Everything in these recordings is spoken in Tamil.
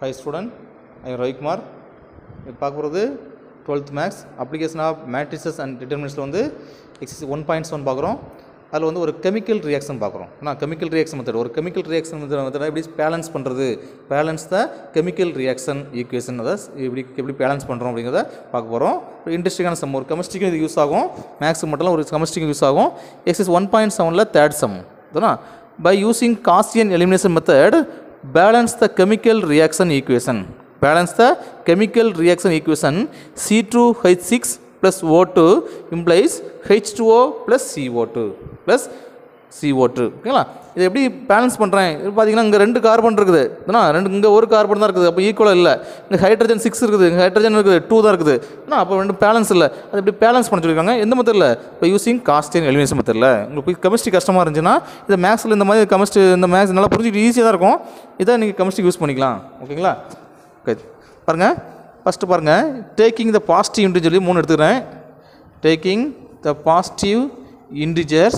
ஹை ஸ்டூடெண்ட் ஐ ரவிக்குமார் இப்போ பார்க்க போகிறது twelfth maths application of matrices and டிட்டர்மினன்ஸில் வந்து எக்ஸஸ் ஒன் பாயிண்ட் செவன் பார்க்குறோம் அதில் வந்து ஒரு கெமிக்கல் ரியாக்ஷன் பார்க்குறோம் நான் கெமிக்கல் ரியாக்ஷன் மெத்தட் ஒரு கெமிக்கல் ரியாக்ஷன் மெத்தட் மெத்தட் எப்படி பேலன்ஸ் பண்ணுறது balance the chemical reaction equation அதை எப்படி எப்படி பேலன்ஸ் பண்ணுறோம் அப்படிங்கிறத பார்க்க போகிறோம் ஒரு இன்ட்ரெஸ்டிங்கான சம் ஒரு கெமிஸ்ட்ரிக்கும் இது யூஸ் ஆகும் மேக்ஸ் மட்டும் இல்ல, ஒரு கெமிஸ்ட்ரிக்கும் யூஸ் ஆகும் எக்ஸஸ் ஒன் பாயிண்ட் செவனில் தேர்ட் சம் அதுனா by using Gaussian elimination method balance the chemical reaction equation balance the chemical reaction equation C2H6 plus O2 implies H2O plus CO2 plus CO2 ஓகேங்களா இது எப்படி பேலன்ஸ் பண்ணுறேன் இது பார்த்தீங்கன்னா இங்கே ரெண்டு கார்பன் இருக்குது ஏன்னா ரெண்டு இங்கே ஒரு கார்பன் தான் இருக்குது அப்போ ஈக்குவலாக இல்லை இங்கே ஹைட்ரஜன் சிக்ஸ் இருக்குது இங்கே ஹைட்ரஜன் இருக்குது டூ தான் இருக்குது ஏன்னா அப்போ ரெண்டு பேலன்ஸ் இல்லை அது எப்படி பேலன்ஸ் பண்ண சொல்லியிருக்காங்க எந்த மெத்தடில் இப்போ யூசிங் காஸ்டியன் எலிமினேஷன் மெத்தடில் உங்களுக்கு கெமிஸ்ட்ரி கஷ்டமாக இருந்துச்சுன்னா இந்த மேக்ஸில் இந்த மாதிரி கெமிஸ்ட்ரி இந்த மேக்ஸ் நல்லா புரிஞ்சுக்கிட்டு ஈஸியாக தான் இருக்கும் இதை நீங்கள் கெமிஸ்ட்ரி யூஸ் பண்ணிக்கலாம் ஓகேங்களா ஓகே பாருங்கள் ஃபஸ்ட்டு பாருங்கள் டேக்கிங் த பாசிட்டிவ் இன்ட்டு சொல்லி மூணு எடுத்துக்கிறேன் டேக்கிங் த பாசிட்டிவ் இன்டிஜர்ஸ்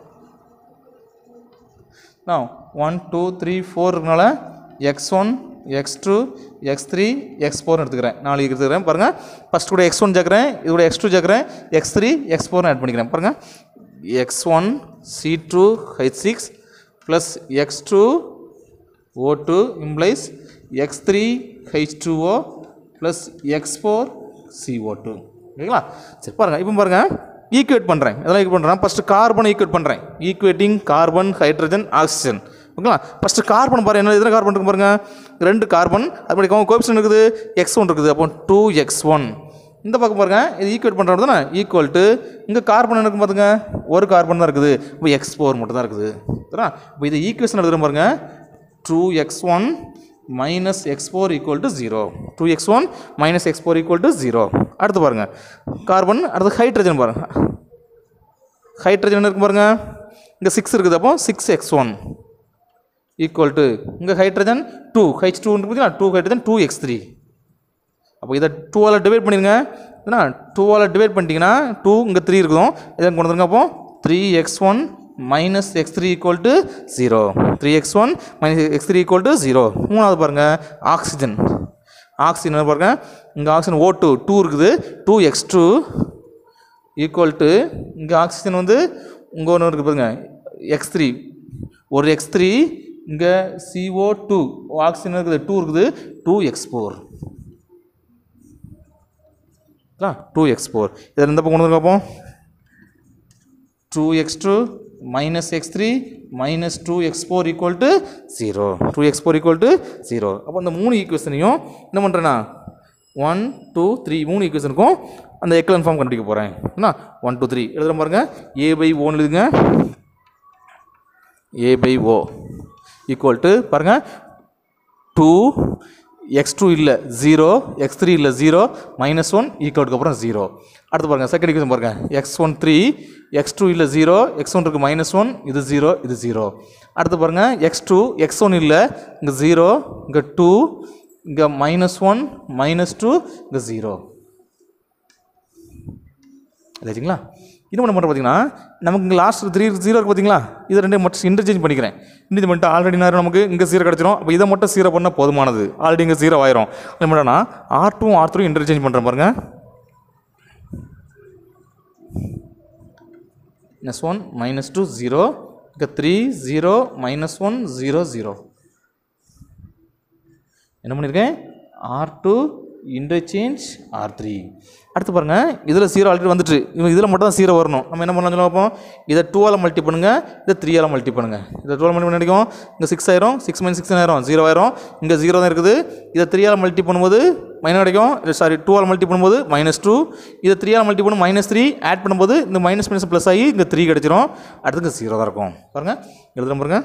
நான் ஒன் டூ த்ரீ ஃபோர் இருக்கனால x one x two x three x ஃபோர்னு எடுத்துக்கிறேன் நாலு எடுத்துக்கிறேன் பாருங்கள் ஃபஸ்ட் கூட எக்ஸ் ஒன் சேர்க்குறேன் இதோட எக்ஸ் டூ சேர்க்குறேன் எக்ஸ் த்ரீ எக்ஸ் ஃபோர்னு ஆட் பண்ணிக்கிறேன் பாருங்கள் x one C two H six plus x two O two implies x three H two O plus x four CO two ஓகேங்களா சரி பாருங்கள் இப்போ பாருங்கள் ஈக்குவேட் பண்ணுறேன் இதெல்லாம் ஈக்குவேட் பண்ணுறேன் ஃபஸ்ட்டு கார்பன் ஈக்குவேட் பண்ணுறேன் ஈக்குவேட்டிங் கார்பன் ஹைட்ரஜன் ஆக்சிஜன் ஓகேங்களா ஃபஸ்ட்டு கார்பன் பாருங்க என்ன எத்தனை கார்பன் இருக்கு பாருங்கள் ரெண்டு கார்பன் அப்படி கோப்ஷன் இருக்குது எக்ஸ் ஒன் இருக்குது அப்போ டூ எக்ஸ் ஒன் இந்த பக்கம் பாருங்க இது ஈக்குவேட் பண்ணுறது தானே ஈக்குவல் டு இங்கே கார்பன் இருக்கும் பாருங்க ஒரு கார்பன் தான் இருக்குது இப்போ எக்ஸ் ஃபோர் மட்டும் தான் இருக்குது சரிங்களா இப்போ இது ஈக்குவேஷன் எழுதுகிறோம் பாருங்க two x one minus x four equal to zero two x one minus x four equal to zero அடுத்து பாருங்கள் கார்பன் அடுத்து ஹைட்ரஜன் பாருங்கள் ஹைட்ரஜன் இருக்கும் பாருங்க இங்கே சிக்ஸ் இருக்குது அப்போ six x one equal to இங்கே ஹைட்ரஜன் டூ ஹெச் டூ பார்த்தீங்கன்னா two hydrogen two x three அப்போ இதை டூவால் டிவைட் பண்ணிடுங்க ஏன்னா டூவால் டிவைட் பண்ணிட்டீங்கன்னா டூ இங்கே த்ரீ இருக்கும் இதை கொண்டு வந்துருங்க அப்போ three x one minus x three equal to zero three x one minus x three equal to zero மூணாவது பாருங்கள் ஆக்சிஜன் ஆக்சிஜன் பாருங்க இங்கே ஆக்சிஜன் ஓ டூ டூ இருக்குது two x two equal to இங்கே ஆக்சிஜன் வந்து இங்கே ஒன்று இருக்குது பாருங்க எக்ஸ் த்ரீ ஒரு எக்ஸ் த்ரீ இங்கே சிஓ டூ ஆக்சிஜன் இருக்குது டூ இருக்குது two x four two x four இதில் இந்த பக்கம் கொண்டு வந்து பார்ப்போம் two x two minus x three minus two x four equal to zero two x four equal to zero அப்போ அந்த மூணு ஈக்குவேஷனையும் என்ன பண்ணுறேன்னா ஒன் டூ த்ரீ மூணு ஈக்குவேஷனுக்கும் அந்த எக்லன் ஃபார்ம் கண்டுபிடிக்க போகிறேன் என்ன ஒன் டூ த்ரீ எழுதுகிற பாருங்க ஏ பை ஓன்னு எழுதுங்க A by O equal to பாருங்கள் டூ எக்ஸ் டூ இல்லை ஜீரோ எக்ஸ் த்ரீ இல்லை ஜீரோ மைனஸ் ஒன் ஈக்குவலுக்கு அப்புறம் ஜீரோ அடுத்து பாருங்கள் செகண்ட் ஈக்குவேஷன் பாருங்கள் x one three x two இல்லை ஜீரோ எக்ஸ் ஒன் இருக்குது மைனஸ் ஒன் இது ஜீரோ இது ஜீரோ அடுத்து பாருங்கள் எக்ஸ் டூ எக்ஸ் ஒன் இல்லை இங்கே ஜீரோ இங்கே டூ இங்கே மைனஸ் ஒன் மைனஸ் டூ இங்கே ஜீரோ இல்லைங்களா இன்னும் என்ன பண்ணுறோம் பார்த்தீங்கன்னா நமக்கு இங்கே லாஸ்ட் த்ரீ ஜீரோ இருக்குது பார்த்தீங்களா இதை ரெண்டையும் மட்டும் இன்டர்சேஞ்ச் பண்ணிக்கிறேன் இன்டர்சேஞ்ச் பண்ணிட்டு ஆல்ரெடி நேரம் நமக்கு இங்கே ஜீரோ கிடச்சிரும் அப்போ இதை மட்டும் ஜீரோ பண்ணால் போதுமானது ஆல்ரெடி இங்கே ஜீரோ ஆயிரும் என்ன பண்ணுறேன்னா R two R three interchange பண்ணுறேன் பாருங்க minus one minus two zero இங்கே three zero minus one zero zero என்ன பண்ணியிருக்கேன் R two interchange R three அடுத்து பாருங்கள் இதில் ஜீரோ ஆல்ரெடி வந்துட்டு இவங்க இதில் மட்டும் தான் ஜீரோ வரணும் நம்ம என்ன பண்ணலாம் சொல்லுவோம் பார்ப்போம் இதை டூவால் மல்டி பண்ணுங்கள் இதை த்ரீயால் மல்டி பண்ணுங்கள் இதை டூவால் மல்டி பண்ணி கிடைக்கும் இங்கே சிக்ஸ் ஆயிரும் சிக்ஸ் மைனஸ் சிக்ஸ் ஆயிரும் ஜீரோ ஆயிரும் இங்கே ஜீரோ தான் இருக்குது இதை த்ரீயால் மல்டி பண்ணும்போது மைனஸ் கிடைக்கும் இது சாரி டூவால் மல்டி பண்ணும்போது மைனஸ் டூ இதை த்ரீயால் மல்டி பண்ணும் மைனஸ் த்ரீ ஆட் பண்ணும்போது இந்த மைனஸ் மைனஸ் ப்ளஸ் ஆகி இங்கே த்ரீ கிடச்சிரும் அடுத்து இங்கே ஜீரோ தான் இருக்கும் பாருங்கள் எழுதுகிறேன் பாருங்கள்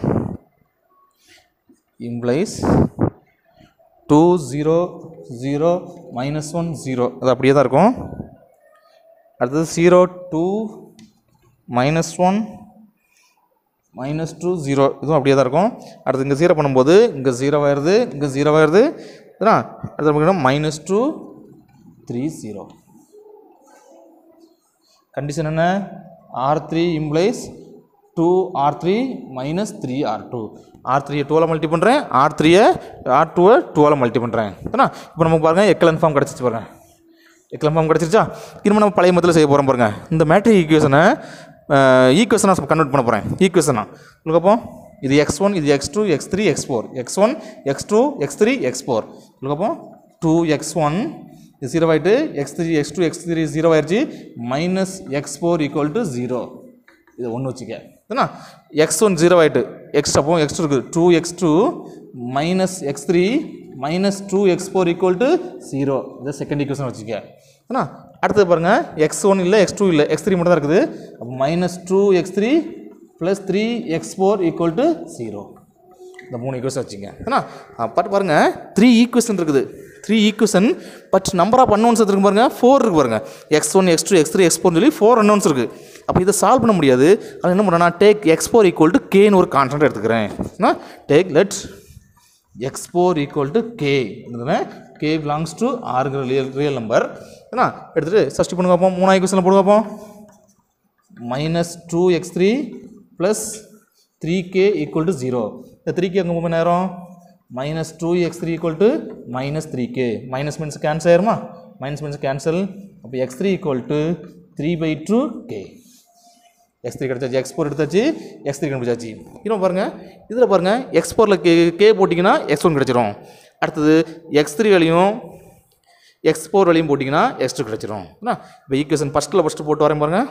implies two zero zero minus one zero அது அப்படியே தான் இருக்கும் அடுத்தது zero two minus one minus two zero இதுவும் அப்படியே தான் இருக்கும் அடுத்து இங்கே ஜீரோ பண்ணும்போது இங்கே ஜீரோ ஆயிடுது இங்கே ஜீரோ ஆயிடுது இதுனா அடுத்து minus two three zero condition என்ன R three implies two R three minus three R two R த்ரீயை டூவில் மல்டி பண்ணுறேன் ஆர் த்ரீயை ஆர் டூவை டூவில் மல்டி பண்ணுறேன் ஏன்னா இப்போ நமக்கு பாருங்கள் எக்கலன் ஃபார்ம் கிடச்சிச்சு பாருங்க எக்கலன் ஃபார்ம் கிடச்சிருச்சா திரும்ப நம்ம பழைய மத்தில் செய்ய போகிறோம் பாருங்க இந்த மேட்ரிக் ஈக்குவேஷனை ஈக்குவேஷனாக கன்வெர்ட் பண்ண போகிறேன் ஈக்குவேஷனா உங்களுக்கு அப்போ இது எக்ஸ் ஒன் இது x two x three x four x one x two x three x four உங்களுக்கு அப்போ டூ எக்ஸ் ஒன் இது ஜீரோ ஆகிட்டு x three x two x three zero ஆயிடுச்சு minus x four equal to zero இது ஒன்று வச்சுக்க என்ன எக்ஸ் ஒன் ஜீரோ ஆகிட்டு எக்ஸ் அப்போ எக்ஸ் டூ இருக்குது two x two minus x three minus two x four equal to zero இதை செகண்ட் ஈக்குவேஷன் வச்சுக்க ஏன்னா அடுத்தது பாருங்கள் எக்ஸ் ஒன் இல்லை எக்ஸ் டூ இல்லை எக்ஸ் த்ரீ மட்டும் தான் இருக்குது அப்போ minus two x three plus three x four equal to zero இந்த மூணு ஈக்குவேஷன் வச்சுங்க ஏன்னா பட் பாருங்க த்ரீ ஈக்குவேஷன் இருக்குது three equation but number of unknowns இருக்கு பாருங்க ஃபோர் இருக்கு பாருங்க x one x two x three x ஃபோர்னு சொல்லி ஃபோர் அன்னோன்ஸ் இருக்கு அப்போ இதை சால்வ் பண்ண முடியாது அது என்ன பண்ணுறேன்னா take x four equal to கேன்னு ஒரு கான்ஸ்டன்ட் எடுத்துக்கிறேன் take let x four equal to K K belongs to ஆறுங்கிற ரியல் ரியல் நம்பர் ஏன்னா எடுத்துகிட்டு சஷ்டி பண்ணுங்க பார்ப்போம் மூணாவது ஈக்குவேஷனில் போடுங்க பார்ப்போம் minus two x three plus three K equal to zero இந்த த்ரீ கே அங்கே மூணு நேரம் minus two x three equal to minus three K minus means cancel ஆயிருமா மைனஸ் மீன்ஸ் கேன்சல் அப்போ X three equal to three by two K x three கிடச்சாச்சு எக்ஸ் ஃபோர் எடுத்தாச்சு எக்ஸ் த்ரீ கண்டுபிடிச்சாச்சு இன்னும் பாருங்கள் இதில் பாருங்கள் எக்ஸ் ஃபோரில் கே கே போட்டிங்கன்னா எக்ஸ் ஒன் கிடச்சிரும் அடுத்தது எக்ஸ் த்ரீ வேலையும் எக்ஸ் ஃபோர் வேலையும் போட்டிங்கன்னா எக்ஸ் டூ கிடச்சிரும் என்ன இப்போ ஈக்குவேஷன் ஃபஸ்ட்டில் ஃபஸ்ட்டு போட்டு வரேன் பாருங்கள்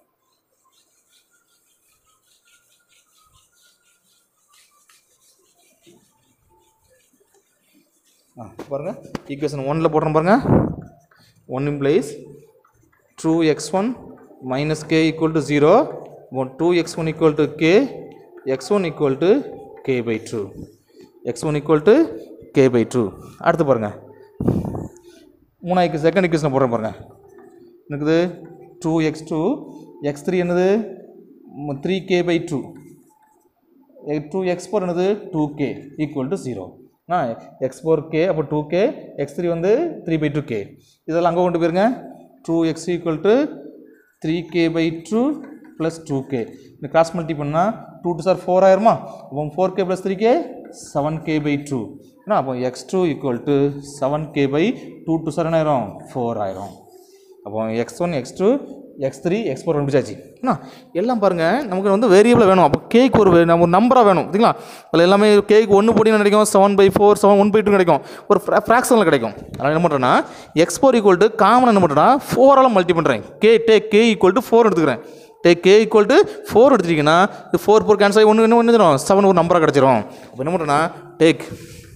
ஆ பாருங்கள் ஈக்குவேஷன் ஒனில் போடுறோம் பாருங்கள் one implies two x one minus K equal to zero one two x one equal to K x one equal to K by two x one equal to K by two அடுத்து பாருங்கள் மூணாயிக்கு செகண்ட் ஈக்குவேஷன் போடுறேன் பாருங்கள் இருக்குது two x two x three என்னது three K by two two x four என்னது two K equal to zero ஆ எக்ஸ் ஃபோர் கே அப்போ டூ கே எக்ஸ் த்ரீ வந்து த்ரீ பை டூ கே இதெல்லாம் அங்கே கொண்டு போயிருங்க two x equal to three K by two plus two K இந்த கிராஸ் மல்டி பண்ணால் டூ டூ சார் ஃபோர் ஆயிருமா அப்போ four K plus three K seven K by two ஏன்னா அப்போ x two equal to seven K by two two சார் என்ன ஆயிரும் ஃபோர் ஆயிரும் அப்போ x one x two x three x four கண்டுபிடிச்சாச்சு என்ன எல்லாம் பாருங்கள் நமக்கு வந்து வேரியபிளாக வேணும் அப்போ கேக் ஒரு வே- நம்ம ஒரு நம்பராக வேணும் சரிங்களா அதில் எல்லாமே கேக் ஒன்று போட்டிங்கன்னா கிடைக்கும் seven by four seven one by two கிடைக்கும் ஒரு ஃப்ராக்ஷனில் கிடைக்கும் அதனால் என்ன பண்ணுறேன்னா x four equal to common என்ன பண்ணுறேன்னா ஃபோரால் மல்டி பண்ணுறேன் கே டே கே ஈக்குவல் டு ஃபோர் எடுத்துக்கிறேன் டே கே ஈக்குவல் டு ஃபோர் எடுத்துட்டீங்கன்னா இது ஃபோர் ஃபோர் கேன்சல் ஆகி ஒன்று என்ன வந்துடும் செவன் ஒரு நம்பராக கிடச்சிரும் அப்போ என்ன பண்ணுறேன்னா டேக்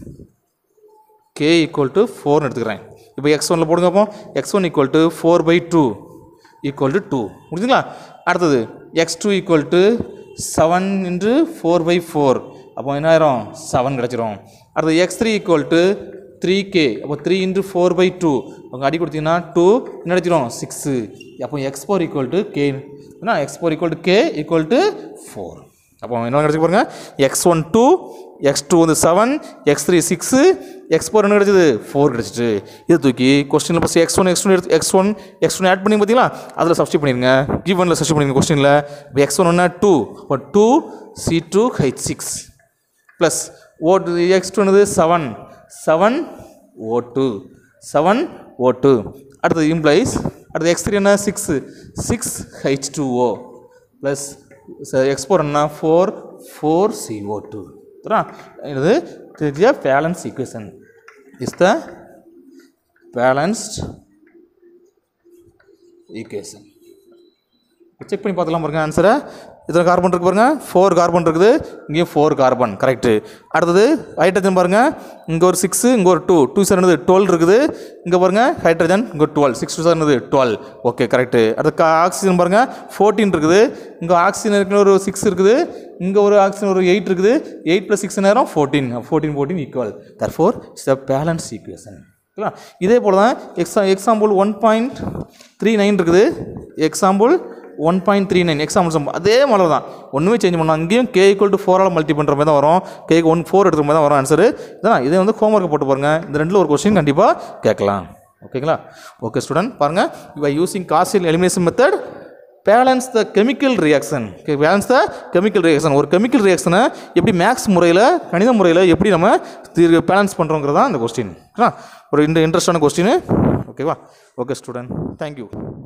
கே ஈக்குவல் டு ஃபோர்னு எடுத்துக்கிறேன் இப்போ எக்ஸ் ஒனில் போடுங்க அப்போ x one equal to four by two equal to two முடிஞ்சுங்களா அடுத்தது x two equal to seven into four by four அப்போ என்ன ஆயிரும் செவன் கிடச்சிரும் அடுத்தது x three equal to three k அப்போ three into four by two அவங்க அடி கொடுத்தீங்கன்னா டூ என்ன அடிச்சிடும் சிக்ஸு அப்போ x four equal to k என்ன x four equal to k equal to four அப்போ என்ன கிடச்சி பாருங்க x one two x two வந்து seven x three six x four என்ன கிடச்சிது ஃபோர் கிடச்சிட்டு இது தூக்கி கொஸ்டினில் first x one x two எடுத்து x one x one add பண்ணி பார்த்தீங்களா அதில் சப்ஸ்டியூட் பண்ணிடுங்க கிவனில் சப்ஸ்டியூட் பண்ணிடுங்க கொஸ்டினில் இப்போ எக்ஸ் ஒன் ஒன்னா டூ இப்போ டூ சி டூ ஹைட் six plus O two x two என்னது seven seven O two seven O two அடுத்தது இம்ப்ளைஸ் அடுத்து எக்ஸ் த்ரீ என்ன six six H two O plus x four என்ன ஃபோர் ஃபோர் சிஓ டூ இது இது balance equation is the balanced equation check பண்ணி பார்த்துலாம் பாருங்க ஆன்சரை இதில் கார்பன் இருக்கு பாருங்க ஃபோர் கார்பன் இருக்குது இங்கேயும் ஃபோர் கார்பன் கரெக்டு அடுத்தது ஹைட்ரஜன் பாருங்க இங்கே ஒரு சிக்ஸு இங்கே ஒரு டூ டூ சார் என்னது டுவெல் இருக்குது இங்கே பாருங்க ஹைட்ரஜன் இங்கே டுவெல் சிக்ஸ் டூ சார் என்னது டுவெல் ஓகே கரெக்டு அடுத்து ஆக்சிஜன் பாருங்க ஃபோர்டீன் இருக்குது இங்கே ஆக்சிஜன் இருக்குன்னு ஒரு சிக்ஸ் இருக்குது இங்கே ஒரு ஆக்சிஜன் ஒரு எயிட் இருக்குது எயிட் ப்ளஸ் சிக்ஸ் நேரம் ஃபோர்டீன் ஃபோர்டீன் ஃபோர்டீன் ஈக்குவல் தர் four it's a balance equation ஓகேங்களா இதே போல் தான் எக்ஸா example one point three nine இருக்குது example one point three nine example sum அதே மாதிரி தான் ஒன்றுமே சேஞ்ச் பண்ணலாம் அங்கேயும் கே ஈக்குவல் டு ஃபோரால் மல்டி பண்ணுற மாதிரி தான் வரும் கேக்கு ஒன் ஃபோர் எடுக்கிற மாதிரி தான் வரும் ஆன்சரு இதான் இதே வந்து ஹோம்ஒர்க்கை போட்டு பாருங்க இந்த ரெண்டில் ஒரு கொஸ்டின் கண்டிப்பாக கேட்கலாம் ஓகேங்களா ஓகே ஸ்டூடெண்ட் பாருங்கள் யூ ஆர் யூசிங் காசில் elimination method balance the chemical reaction balance the chemical reaction ஒரு கெமிக்கல் ரியாக்ஷனை எப்படி மேக்ஸ் முறையில் கணித முறையில் எப்படி நம்ம பேலன்ஸ் பண்ணுறோங்கிறது தான் இந்த கொஸ்டின் ஒரு இந்த இன்ட்ரெஸ்டான கொஸ்டின் ஓகேவா ஓகே ஸ்டூடெண்ட் தேங்க்யூ